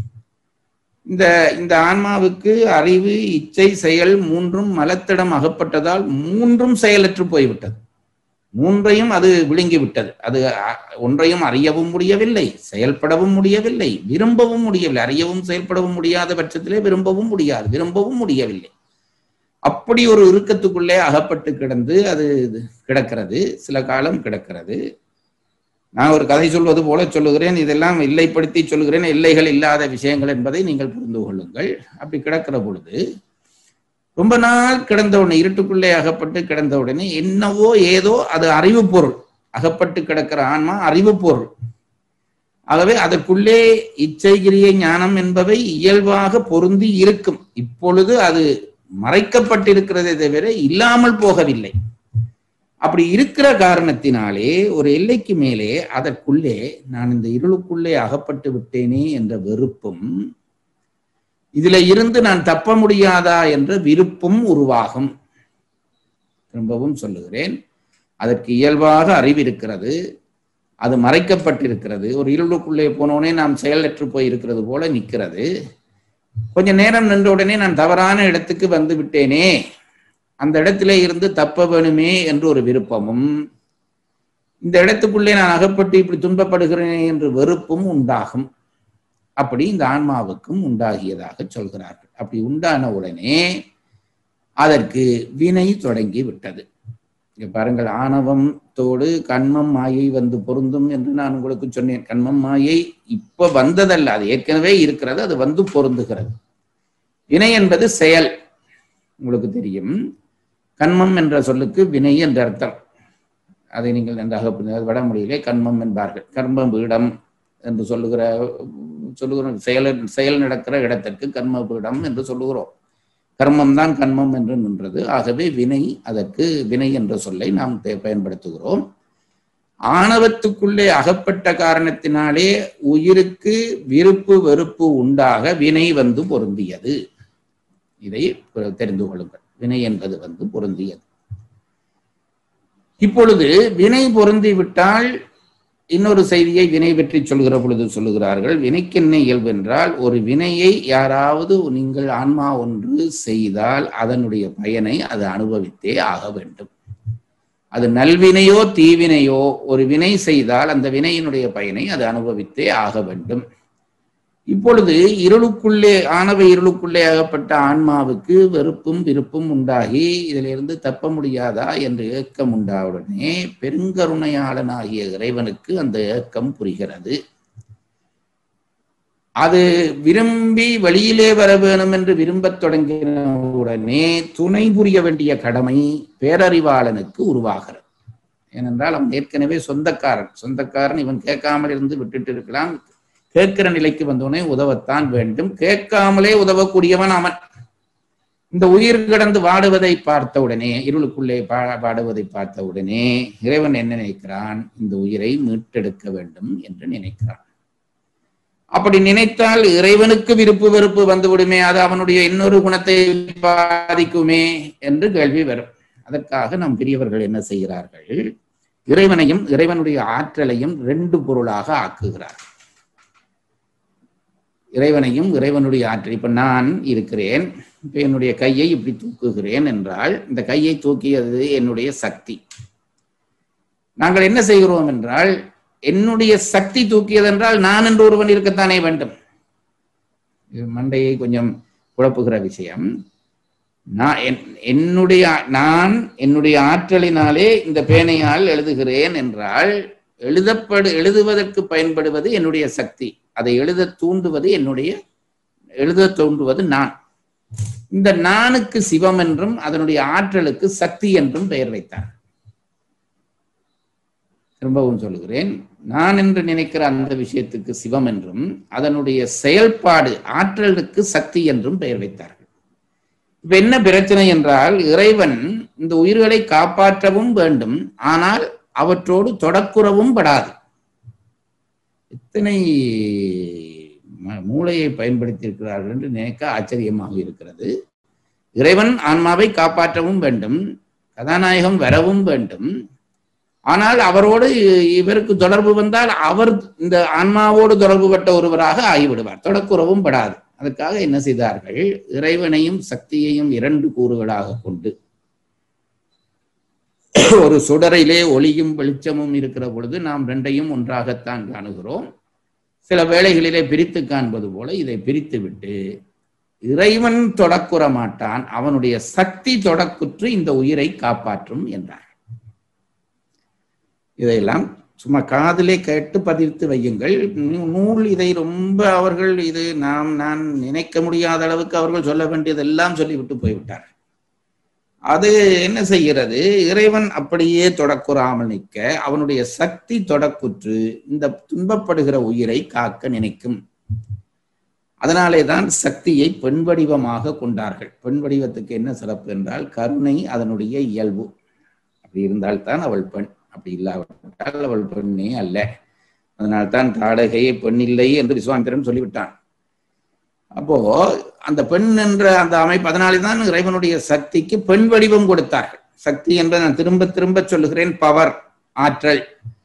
இந்த இந்த ஆன்மாவுக்கு அறிவு இச்சை செயல் மூன்றும் மலத்திடம் அகப்பட்டதால் மூன்றும் செயலற்று போய்விட்டது மூன்றையும் அது விழுங்கி விட்டது அது அ- ஒன்றையும் அறியவும் முடியவில்லை செயல்படவும் முடியவில்லை விரும்பவும் முடியவில்லை அறியவும் செயல்படவும் முடியாத பட்சத்திலே விரும்பவும் முடியாது விரும்பவும் முடியவில்லை அப்படி ஒரு இறுக்கத்துக்குள்ளே அகப்பட்டு கிடந்து அது இது கிடக்கிறது சில காலம் கிடக்கிறது நான் ஒரு கதை சொல்வது போல சொல்லுகிறேன் இதெல்லாம் இல்லைப்படுத்தி சொல்லுகிறேன் எல்லைகள் இல்லாத விஷயங்கள் என்பதை நீங்கள் புரிந்து கொள்ளுங்கள் அப்படி கிடக்கிற பொழுது ரொம்ப நாள் கிடந்த உடனே இருட்டுக்குள்ளே அகப்பட்டு கிடந்த உடனே என்னவோ ஏதோ அது அறிவு பொருள் அகப்பட்டு கிடக்கிற ஆன்மா அறிவு பொருள் ஆகவே அதற்குள்ளே இச்சை கிரியை ஞானம் என்பவை இயல்பாக பொருந்தி இருக்கும் இப்பொழுது அது மறைக்கப்பட்டிருக்கிறதே தவிர இல்லாமல் போகவில்லை அப்படி இருக்கிற காரணத்தினாலே ஒரு எல்லைக்கு மேலே அதற்குள்ளே நான் இந்த இருளுக்குள்ளே அகப்பட்டு விட்டேனே என்ற வெறுப்பும் இதுல இருந்து நான் தப்ப முடியாதா என்ற விருப்பும் உருவாகும் திரும்பவும் சொல்லுகிறேன் அதற்கு இயல்பாக அறிவு இருக்கிறது அது மறைக்கப்பட்டிருக்கிறது ஒரு இருளுக்குள்ளே போனோடனே நாம் செயலற்று போய் இருக்கிறது போல நிற்கிறது கொஞ்ச நேரம் நின்ற உடனே நான் தவறான இடத்துக்கு வந்து விட்டேனே அந்த இடத்திலே இருந்து தப்ப வேணுமே என்று ஒரு விருப்பமும் இந்த இடத்துக்குள்ளே நான் அகப்பட்டு இப்படி துன்பப்படுகிறேன் என்று வெறுப்பும் உண்டாகும் அப்படி இந்த ஆன்மாவுக்கும் உண்டாகியதாக சொல்கிறார்கள் அப்படி உண்டான உடனே அதற்கு வினை தொடங்கி விட்டது இங்க பாருங்கள் ஆணவத்தோடு கண்மம் மாயை வந்து பொருந்தும் என்று நான் உங்களுக்கு சொன்னேன் கண்மம் மாயை இப்ப வந்ததல்ல அது ஏற்கனவே இருக்கிறது அது வந்து பொருந்துகிறது வினை என்பது செயல் உங்களுக்கு தெரியும் கண்மம் என்ற சொல்லுக்கு வினை என்ற அர்த்தம் அதை நீங்கள் நன்றாக புரிந்து வடமொழியிலே கண்மம் என்பார்கள் கர்ம பீடம் என்று சொல்லுகிற சொல்லுகிற செயல் செயல் நடக்கிற இடத்திற்கு கர்ம பீடம் என்று சொல்லுகிறோம் கர்மம் தான் கண்மம் என்று நின்றது ஆகவே வினை அதற்கு வினை என்ற சொல்லை நாம் தே- பயன்படுத்துகிறோம் ஆணவத்துக்குள்ளே அகப்பட்ட காரணத்தினாலே உயிருக்கு விருப்பு வெறுப்பு உண்டாக வினை வந்து பொருந்தியது இதை தெரிந்து கொள்ளுங்கள் வினை என்பது வந்து பொருந்தியது இப்பொழுது வினை பொருந்தி விட்டால் இன்னொரு செய்தியை வினை பற்றி சொல்கிற பொழுது சொல்லுகிறார்கள் வினைக்கென்ன இயல்பு என்றால் ஒரு வினையை யாராவது நீங்கள் ஆன்மா ஒன்று செய்தால் அதனுடைய பயனை அது அனுபவித்தே ஆக வேண்டும் அது நல்வினையோ தீவினையோ ஒரு வினை செய்தால் அந்த வினையினுடைய பயனை அது அனுபவித்தே ஆக வேண்டும் இப்பொழுது இருளுக்குள்ளே ஆணவ இருளுக்குள்ளே அகப்பட்ட ஆன்மாவுக்கு வெறுப்பும் விருப்பும் உண்டாகி இதிலிருந்து தப்ப முடியாதா என்று ஏக்கம் உண்டாவுடனே பெருங்கருணையாளனாகிய இறைவனுக்கு அந்த ஏக்கம் புரிகிறது அது விரும்பி வெளியிலே வர வேணும் என்று விரும்பத் தொடங்கின உடனே துணை புரிய வேண்டிய கடமை பேரறிவாளனுக்கு உருவாகிறது ஏனென்றால் அவன் ஏற்கனவே சொந்தக்காரன் சொந்தக்காரன் இவன் கேட்காமல் இருந்து விட்டுட்டு இருக்கலாம் கேட்கிற நிலைக்கு வந்தோடனே உதவத்தான் வேண்டும் கேட்காமலே உதவக்கூடியவன் அவன் இந்த உயிர் கிடந்து வாடுவதை பார்த்த உடனே இருளுக்குள்ளே பா பாடுவதை பார்த்த உடனே இறைவன் என்ன நினைக்கிறான் இந்த உயிரை மீட்டெடுக்க வேண்டும் என்று நினைக்கிறான் அப்படி நினைத்தால் இறைவனுக்கு விருப்பு வெறுப்பு வந்துவிடுமே அது அவனுடைய இன்னொரு குணத்தை பாதிக்குமே என்று கேள்வி வரும் அதற்காக நம் பெரியவர்கள் என்ன செய்கிறார்கள் இறைவனையும் இறைவனுடைய ஆற்றலையும் ரெண்டு பொருளாக ஆக்குகிறார் இறைவனையும் இறைவனுடைய ஆற்றல் இப்ப நான் இருக்கிறேன் இப்ப என்னுடைய கையை இப்படி தூக்குகிறேன் என்றால் இந்த கையை தூக்கியது என்னுடைய சக்தி நாங்கள் என்ன செய்கிறோம் என்றால் என்னுடைய சக்தி தூக்கியது என்றால் நான் என்று ஒருவன் இருக்கத்தானே வேண்டும் இது மண்டையை கொஞ்சம் குழப்புகிற விஷயம் நான் என்- என்னுடைய நான் என்னுடைய ஆற்றலினாலே இந்த பேனையால் எழுதுகிறேன் என்றால் எழுதப்படு எழுதுவதற்கு பயன்படுவது என்னுடைய சக்தி அதை எழுத தூண்டுவது என்னுடைய எழுத தூண்டுவது நான் இந்த நானுக்கு சிவம் என்றும் அதனுடைய ஆற்றலுக்கு சக்தி என்றும் பெயர் வைத்தார் திரும்பவும் சொல்லுகிறேன் நான் என்று நினைக்கிற அந்த விஷயத்துக்கு சிவம் என்றும் அதனுடைய செயல்பாடு ஆற்றலுக்கு சக்தி என்றும் பெயர் வைத்தார்கள் இப்ப என்ன பிரச்சனை என்றால் இறைவன் இந்த உயிர்களை காப்பாற்றவும் வேண்டும் ஆனால் அவற்றோடு தொடக்குறவும் படாது எத்தனை ம- மூளையை பயன்படுத்தி இருக்கிறார்கள் என்று நினைக்க ஆச்சரியமாக இருக்கிறது இறைவன் ஆன்மாவை காப்பாற்றவும் வேண்டும் கதாநாயகம் வரவும் வேண்டும் ஆனால் அவரோடு இ- இவருக்கு தொடர்பு வந்தால் அவர் இந்த ஆன்மாவோடு தொடர்பு பட்ட ஒருவராக ஆகிவிடுவார் தொடக்குறவும் படாது அதற்காக என்ன செய்தார்கள் இறைவனையும் சக்தியையும் இரண்டு கூறுகளாக கொண்டு ஒரு சுடரிலே ஒளியும் வெளிச்சமும் இருக்கிற பொழுது நாம் ரெண்டையும் ஒன்றாகத்தான் காணுகிறோம் சில வேளைகளிலே பிரித்து காண்பது போல இதை பிரித்து விட்டு இறைவன் தொடக்குற மாட்டான் அவனுடைய சக்தி தொடக்குற்று இந்த உயிரை காப்பாற்றும் என்றார் இதையெல்லாம் சும்மா காதிலே கேட்டு பதிர்த்து வையுங்கள் நூ- நூல் இதை ரொம்ப அவர்கள் இது நாம் நான் நினைக்க முடியாத அளவுக்கு அவர்கள் சொல்ல வேண்டியதெல்லாம் சொல்லிவிட்டு போய்விட்டார்கள் அது என்ன செய்கிறது இறைவன் அப்படியே தொடக்குறாமல் நிற்க அவனுடைய சக்தி தொடக்குற்று இந்த துன்பப்படுகிற உயிரை காக்க நினைக்கும் அதனாலே தான் சக்தியை பெண் வடிவமாக கொண்டார்கள் பெண் வடிவத்துக்கு என்ன சிறப்பு என்றால் கருணை அதனுடைய இயல்பு அப்படி இருந்தால்தான் அவள் பெண் அப்படி இல்லாவிட்டால் அவள் பெண்ணே அல்ல அதனால்தான் தாடகையை பெண் இல்லை என்று விஸ்வாமித்திரன் சொல்லிவிட்டான் அப்போ அந்த பெண் என்ற அந்த அமைப்பு அதனாலே தான் இறைவனுடைய சக்திக்கு பெண் வடிவம் கொடுத்தார்கள் சக்தி என்று நான் திரும்ப திரும்ப சொல்லுகிறேன் பவர் ஆற்றல்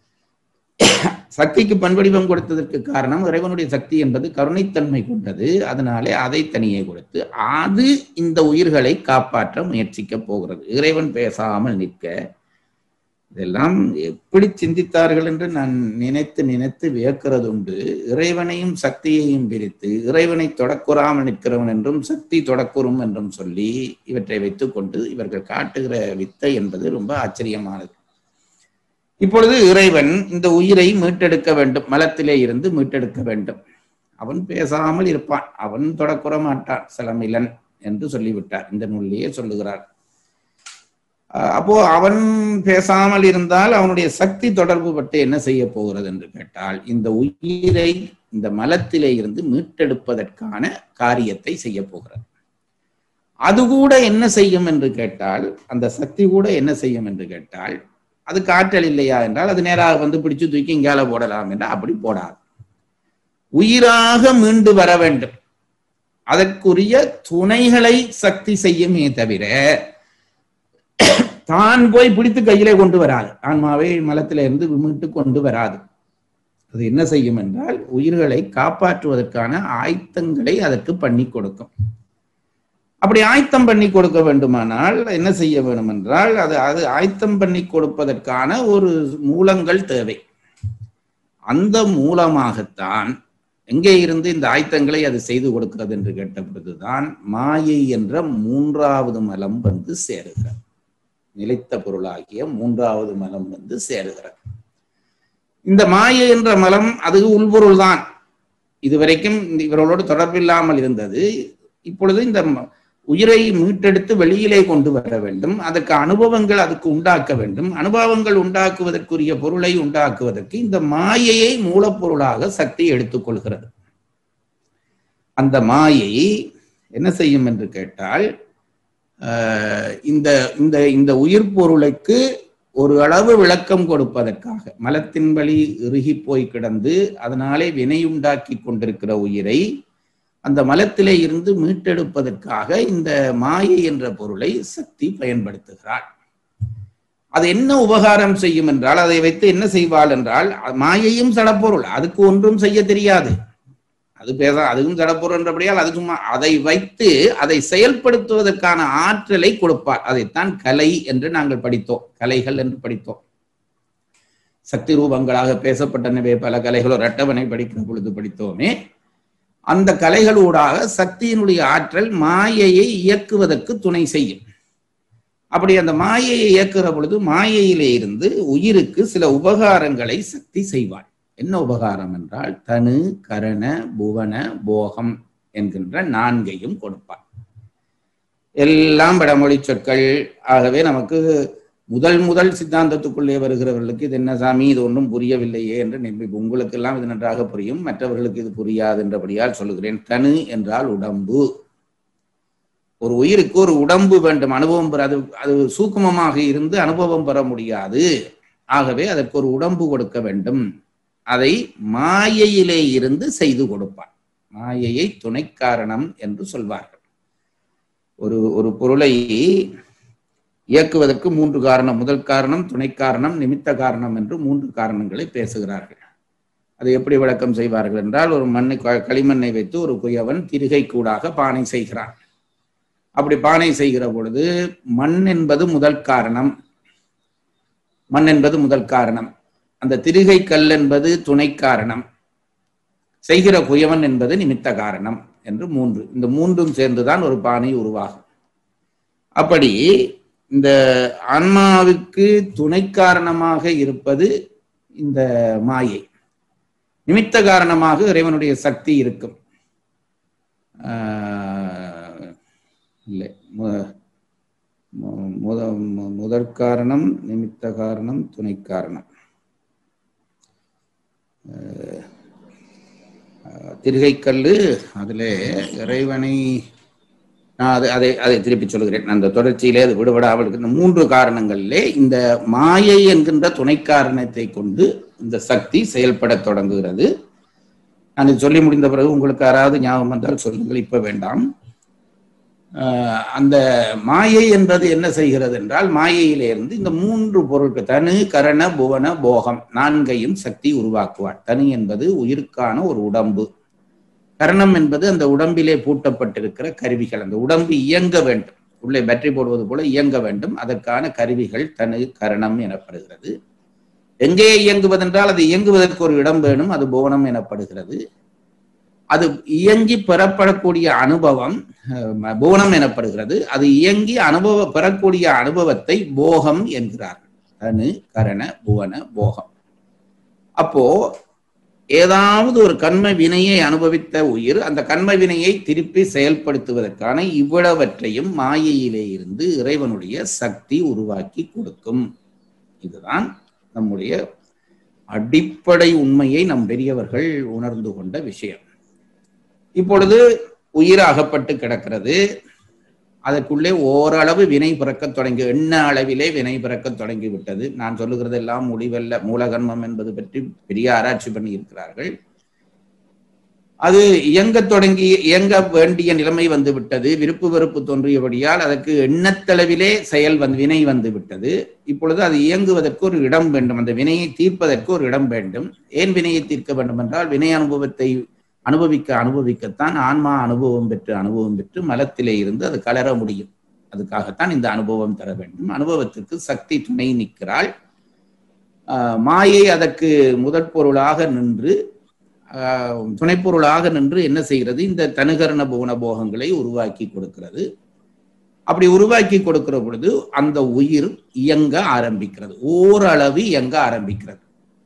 சக்திக்கு பெண் வடிவம் கொடுத்ததற்கு காரணம் இறைவனுடைய சக்தி என்பது கருணைத்தன்மை கொண்டது அதனாலே அதை தனியே கொடுத்து அது இந்த உயிர்களை காப்பாற்ற முயற்சிக்க போகிறது இறைவன் பேசாமல் நிற்க இதெல்லாம் எப்படி சிந்தித்தார்கள் என்று நான் நினைத்து நினைத்து வியக்கிறது உண்டு இறைவனையும் சக்தியையும் பிரித்து இறைவனை தொடக்குறாமல் நிற்கிறவன் என்றும் சக்தி தொடக்குறும் என்றும் சொல்லி இவற்றை வைத்துக்கொண்டு இவர்கள் காட்டுகிற வித்தை என்பது ரொம்ப ஆச்சரியமானது இப்பொழுது இறைவன் இந்த உயிரை மீட்டெடுக்க வேண்டும் மலத்திலே இருந்து மீட்டெடுக்க வேண்டும் அவன் பேசாமல் இருப்பான் அவன் தொடக்குற மாட்டான் சிலமிலன் என்று சொல்லிவிட்டார் இந்த நூலிலேயே சொல்லுகிறார் அஹ் அப்போ அவன் பேசாமல் இருந்தால் அவனுடைய சக்தி தொடர்பு பட்டு என்ன செய்ய போகிறது என்று கேட்டால் இந்த உயிரை இந்த மலத்திலே இருந்து மீட்டெடுப்பதற்கான காரியத்தை செய்ய போகிறது அது கூட என்ன செய்யும் என்று கேட்டால் அந்த சக்தி கூட என்ன செய்யும் என்று கேட்டால் அதுக்கு ஆற்றல் இல்லையா என்றால் அது நேராக வந்து பிடிச்சு தூக்கி இங்கால போடலாம் என்றால் அப்படி போடாது உயிராக மீண்டு வர வேண்டும் அதற்குரிய துணைகளை சக்தி செய்யுமே தவிர தான் போய் பிடித்து கையிலே கொண்டு வராது ஆன்மாவை மலத்தில இருந்து மீட்டு கொண்டு வராது அது என்ன செய்யும் என்றால் உயிர்களை காப்பாற்றுவதற்கான ஆயத்தங்களை அதற்கு பண்ணி கொடுக்கும் அப்படி ஆயத்தம் பண்ணி கொடுக்க வேண்டுமானால் என்ன செய்ய வேண்டும் என்றால் அது அது ஆயத்தம் பண்ணி கொடுப்பதற்கான ஒரு மூலங்கள் தேவை அந்த மூலமாகத்தான் எங்கே இருந்து இந்த ஆயத்தங்களை அது செய்து கொடுக்கிறது என்று கேட்ட பொழுதுதான் மாயை என்ற மூன்றாவது மலம் வந்து சேருகிறது நிலைத்த பொருளாகிய மூன்றாவது மலம் வந்து சேருகிறது இந்த மாயை என்ற மலம் அது உள்பொருள் தான் இதுவரைக்கும் இந்த இவர்களோடு தொடர்பில்லாமல் இருந்தது இப்பொழுது இந்த ம- உயிரை மீட்டெடுத்து வெளியிலே கொண்டு வர வேண்டும் அதற்கு அனுபவங்கள் அதுக்கு உண்டாக்க வேண்டும் அனுபவங்கள் உண்டாக்குவதற்குரிய பொருளை உண்டாக்குவதற்கு இந்த மாயையை மூலப்பொருளாக சக்தி எடுத்துக்கொள்கிறது அந்த மாயை என்ன செய்யும் என்று கேட்டால் ஆஹ், இந்த இந்த இந்த உயிர் பொருளுக்கு ஒரு அளவு விளக்கம் கொடுப்பதற்காக மலத்தின் வழி இறுகி போய் கிடந்து அதனாலே வினையுண்டாக்கி கொண்டிருக்கிற உயிரை அந்த மலத்திலே இருந்து மீட்டெடுப்பதற்காக இந்த மாயை என்ற பொருளை சக்தி பயன்படுத்துகிறாள் அது என்ன உபகாரம் செய்யும் என்றால் அதை வைத்து என்ன செய்வாள் என்றால் அ- மாயையும் சடப்பொருள் அதுக்கு ஒன்றும் செய்ய தெரியாது அது பேச அதுவும் சடப்பொருள் என்றபடியால் அது சும்மா அதை வைத்து அதை செயல்படுத்துவதற்கான ஆற்றலை கொடுப்பார் அதைத்தான் கலை என்று நாங்கள் படித்தோம் கலைகள் என்று படித்தோம் சக்தி ரூபங்களாக பேசப்பட்டனவே பல கலைகளோ ரட்டவனை படிக்கிற பொழுது படித்தோமே அந்த கலைகளூடாக சக்தியினுடைய ஆற்றல் மாயையை இயக்குவதற்கு துணை செய்யும் அப்படி அந்த மாயையை இயக்குகிற பொழுது மாயையிலே இருந்து உயிருக்கு சில உபகாரங்களை சக்தி செய்வாள் என்ன உபகாரம் என்றால் தனு கரண புவன போகம் என்கின்ற நான்கையும் கொடுப்பாள் எல்லாம் வடமொழி சொற்கள் ஆகவே நமக்கு முதல் முதல் சித்தாந்தத்துக்குள்ளே வருகிறவர்களுக்கு இது என்ன சாமி இது ஒன்றும் புரியவில்லையே என்று நினைப்பு உங்களுக்கு எல்லாம் இது நன்றாக புரியும் மற்றவர்களுக்கு இது புரியாது என்றபடியால் சொல்லுகிறேன் தனு என்றால் உடம்பு ஒரு உயிருக்கு ஒரு உடம்பு வேண்டும் அனுபவம் பெற அது அது சூக்குமமாக இருந்து அனுபவம் பெற முடியாது ஆகவே அதற்கு ஒரு உடம்பு கொடுக்க வேண்டும் அதை மாயையிலே இருந்து செய்து கொடுப்பார் மாயையை துணை காரணம் என்று சொல்வார்கள் ஒரு ஒரு பொருளை இயக்குவதற்கு மூன்று காரணம் முதல் காரணம் துணை காரணம் நிமித்த காரணம் என்று மூன்று காரணங்களை பேசுகிறார்கள் அதை எப்படி விளக்கம் செய்வார்கள் என்றால் ஒரு மண்ணை க- களிமண்ணை வைத்து ஒரு குயவன் திரிகை கூடாக பானை செய்கிறான் அப்படி பானை செய்கிற பொழுது மண் என்பது முதல் காரணம் மண் என்பது முதல் காரணம் அந்த திரிகை கல் என்பது துணை காரணம் செய்கிற குயவன் என்பது நிமித்த காரணம் என்று மூன்று இந்த மூன்றும் சேர்ந்துதான் ஒரு பானை உருவாகும் அப்படி இந்த ஆன்மாவுக்கு துணை காரணமாக இருப்பது இந்த மாயை நிமித்த காரணமாக இறைவனுடைய சக்தி இருக்கும் ஆஹ் இல்லை மு- மு- முத மு- முதற் காரணம் நிமித்த காரணம் துணை காரணம் ஆஹ் ஆஹ் திருகைக்கல்லு அதில் இறைவனை நான் அதை அதை அதை திருப்பி சொல்கிறேன் நான் அந்த தொடர்ச்சியிலே அது விடுபடாமல் இருக்கின்ற மூன்று காரணங்களிலே இந்த மாயை என்கின்ற துணை காரணத்தை கொண்டு இந்த சக்தி செயல்படத் தொடங்குகிறது நான் இது சொல்லி முடிந்த பிறகு உங்களுக்கு யாராவது ஞாபகம் வந்தால் சொல்லுங்கள் இப்ப வேண்டாம் ஆஹ் அந்த மாயை என்பது என்ன செய்கிறது என்றால் மாயையிலிருந்து இந்த மூன்று பொருட்கள் தனு கரண புவன போகம் நான்கையும் சக்தி உருவாக்குவார் தனு என்பது உயிருக்கான ஒரு உடம்பு கரணம் என்பது அந்த உடம்பிலே பூட்டப்பட்டிருக்கிற கருவிகள் அந்த உடம்பு இயங்க வேண்டும் உள்ளே பேட்டரி போடுவது போல இயங்க வேண்டும் அதற்கான கருவிகள் தனு கரணம் எனப்படுகிறது எங்கே இயங்குவதென்றால் அது இயங்குவதற்கு ஒரு இடம் வேணும் அது புவனம் எனப்படுகிறது அது இயங்கி பெறப்படக்கூடிய அனுபவம் அஹ், புவனம் எனப்படுகிறது அது இயங்கி அனுபவ பெறக்கூடிய அனுபவத்தை போகம் என்கிறார்கள் தனு கரண புவன போகம் அப்போ ஏதாவது ஒரு கண்ம வினையை அனுபவித்த உயிர் அந்த கண்ம வினையை திருப்பி செயல்படுத்துவதற்கான இவ்வளவற்றையும் மாயையிலே இருந்து இறைவனுடைய சக்தி உருவாக்கி கொடுக்கும் இதுதான் நம்முடைய அடிப்படை உண்மையை நம் பெரியவர்கள் உணர்ந்து கொண்ட விஷயம் இப்பொழுது உயிர் அகப்பட்டு கிடக்கிறது அதற்குள்ளே ஓரளவு வினை பிறக்கத் தொடங்கி எண்ண அளவிலே வினை பிறக்கத் தொடங்கி விட்டது நான் சொல்லுகிறதெல்லாம் முடிவல்ல மூலகன்மம் என்பது பற்றி பெரிய ஆராய்ச்சி பண்ணி இருக்கிறார்கள் அது இயங்கத் தொடங்கி இயங்க வேண்டிய நிலைமை வந்து விட்டது விருப்பு வெறுப்பு தோன்றியபடியால் அதற்கு எண்ணத்தளவிலே செயல் வந்து வினை வந்து விட்டது இப்பொழுது அது இயங்குவதற்கு ஒரு இடம் வேண்டும் அந்த வினையை தீர்ப்பதற்கு ஒரு இடம் வேண்டும் ஏன் வினையை தீர்க்க வேண்டும் என்றால் வினை அனுபவத்தை அனுபவிக்க அனுபவிக்கத்தான் ஆன்மா அனுபவம் பெற்று அனுபவம் பெற்று மலத்திலே இருந்து அது கலர முடியும் அதுக்காகத்தான் இந்த அனுபவம் தர வேண்டும் அனுபவத்திற்கு சக்தி துணை நிற்கிறாள் ஆஹ் மாயை அதற்கு முதற் பொருளாக நின்று ஆஹ் துணைப்பொருளாக நின்று என்ன செய்கிறது இந்த தனுகரண புவன போகங்களை உருவாக்கி கொடுக்கிறது அப்படி உருவாக்கி கொடுக்கிற பொழுது அந்த உயிர் இயங்க ஆரம்பிக்கிறது ஓரளவு இயங்க ஆரம்பிக்கிறது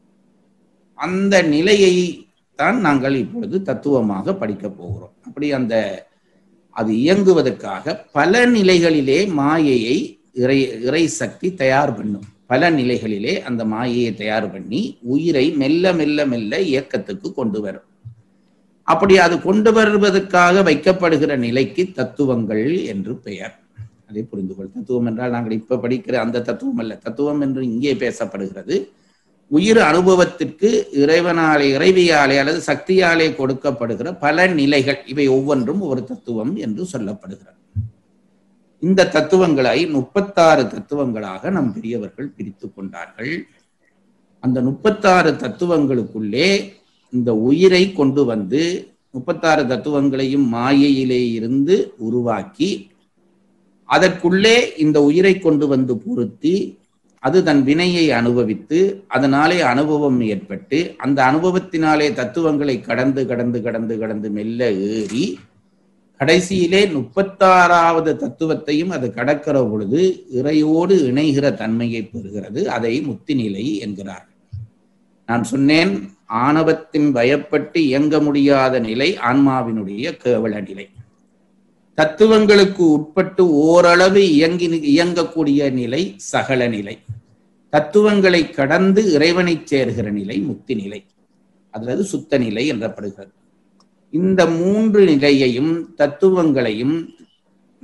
அந்த நிலையை தான் நாங்கள் இப்பொழுது தத்துவமாக படிக்கப் போகிறோம் அப்படி அந்த அது இயங்குவதற்காக பல நிலைகளிலே மாயையை இறை இறை சக்தி தயார் பண்ணும் பல நிலைகளிலே அந்த மாயையை தயார் பண்ணி உயிரை மெல்ல மெல்ல மெல்ல இயக்கத்துக்கு கொண்டு வரும் அப்படி அது கொண்டு வருவதற்காக வைக்கப்படுகிற நிலைக்கு தத்துவங்கள் என்று பெயர் அதை புரிந்து கொள் தத்துவம் என்றால் நாங்கள் இப்ப படிக்கிற அந்த தத்துவம் அல்ல தத்துவம் என்று இங்கே பேசப்படுகிறது உயிர் அனுபவத்திற்கு இறைவனாலே இறைவியாலே அல்லது சக்தியாலே கொடுக்கப்படுகிற பல நிலைகள் இவை ஒவ்வொன்றும் ஒரு தத்துவம் என்று சொல்லப்படுகிறது இந்த தத்துவங்களை முப்பத்தாறு தத்துவங்களாக நம் பெரியவர்கள் பிரித்து கொண்டார்கள் அந்த முப்பத்தாறு தத்துவங்களுக்குள்ளே இந்த உயிரை கொண்டு வந்து முப்பத்தாறு தத்துவங்களையும் மாயையிலே இருந்து உருவாக்கி அதற்குள்ளே இந்த உயிரை கொண்டு வந்து பொருத்தி அது தன் வினையை அனுபவித்து அதனாலே அனுபவம் ஏற்பட்டு அந்த அனுபவத்தினாலே தத்துவங்களை கடந்து கடந்து கடந்து கடந்து மெல்ல ஏறி கடைசியிலே முப்பத்தாறாவது தத்துவத்தையும் அது கடக்கிற பொழுது இறையோடு இணைகிற தன்மையை பெறுகிறது அதை முத்தி நிலை என்கிறார் நான் சொன்னேன் ஆணவத்தின் பயப்பட்டு இயங்க முடியாத நிலை ஆன்மாவினுடைய கேவல நிலை தத்துவங்களுக்கு உட்பட்டு ஓரளவு இயங்கி இயங்கக்கூடிய நிலை சகல நிலை தத்துவங்களை கடந்து இறைவனை சேர்கிற நிலை முக்தி நிலை அல்லது சுத்த நிலை என்றப்படுகிறது இந்த மூன்று நிலையையும் தத்துவங்களையும்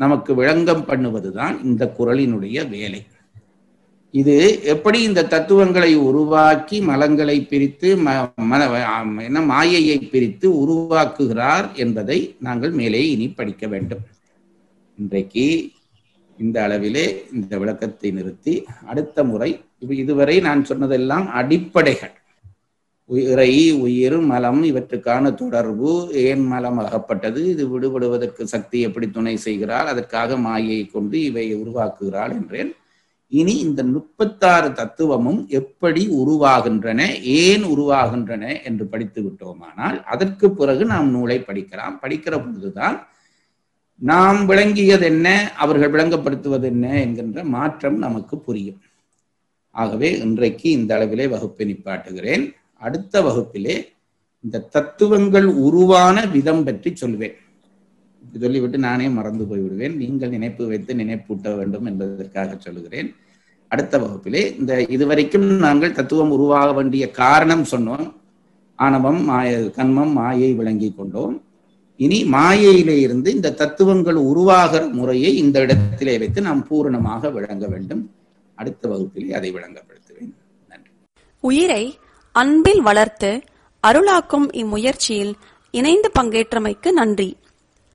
நமக்கு விளங்கம் பண்ணுவதுதான் இந்த குரலினுடைய வேலை இது எப்படி இந்த தத்துவங்களை உருவாக்கி மலங்களை பிரித்து ம- மன ஆம், என்ன மாயையை பிரித்து உருவாக்குகிறார் என்பதை நாங்கள் மேலே இனி படிக்க வேண்டும் இன்றைக்கு இந்த அளவிலே இந்த விளக்கத்தை நிறுத்தி அடுத்த முறை இது- இதுவரை நான் சொன்னதெல்லாம் அடிப்படைகள் இறை உயிர் மலம் இவற்றுக்கான தொடர்பு ஏன் மலம் அகப்பட்டது இது விடுபடுவதற்கு சக்தி எப்படி துணை செய்கிறாள் அதற்காக மாயையை கொண்டு இவை உருவாக்குகிறாள் என்றேன் இனி இந்த முப்பத்தாறு தத்துவமும் எப்படி உருவாகின்றன ஏன் உருவாகின்றன என்று படித்து விட்டோமானால் அதற்கு பிறகு நாம் நூலை படிக்கலாம் படிக்கிற பொழுதுதான் நாம் விளங்கியது என்ன அவர்கள் விளங்கப்படுத்துவது என்ன என்கின்ற மாற்றம் நமக்கு புரியும் ஆகவே இன்றைக்கு இந்த அளவிலே வகுப்பை நிப்பாட்டுகிறேன் அடுத்த வகுப்பிலே இந்த தத்துவங்கள் உருவான விதம் பற்றி சொல்வேன் இப்படி சொல்லிவிட்டு நானே மறந்து போய்விடுவேன் நீங்கள் நினைப்பு வைத்து நினைப்பூட்ட வேண்டும் என்பதற்காக சொல்லுகிறேன் அடுத்த வகுப்பிலே இந்த இதுவரைக்கும் நாங்கள் தத்துவம் உருவாக வேண்டிய காரணம் சொன்னோம் ஆணவம் மாய கண்மம் மாயை விளங்கி கொண்டோம் இனி மாயையிலே இருந்து இந்த தத்துவங்கள் உருவாகிற முறையை இந்த இடத்திலே வைத்து நாம் பூரணமாக விளங்க வேண்டும் அடுத்த வகுப்பிலே அதை விளங்கப்படுத்துவேன் நன்றி உயிரை அன்பில் வளர்த்து அருளாக்கும் இம்முயற்சியில் இணைந்து பங்கேற்றமைக்கு நன்றி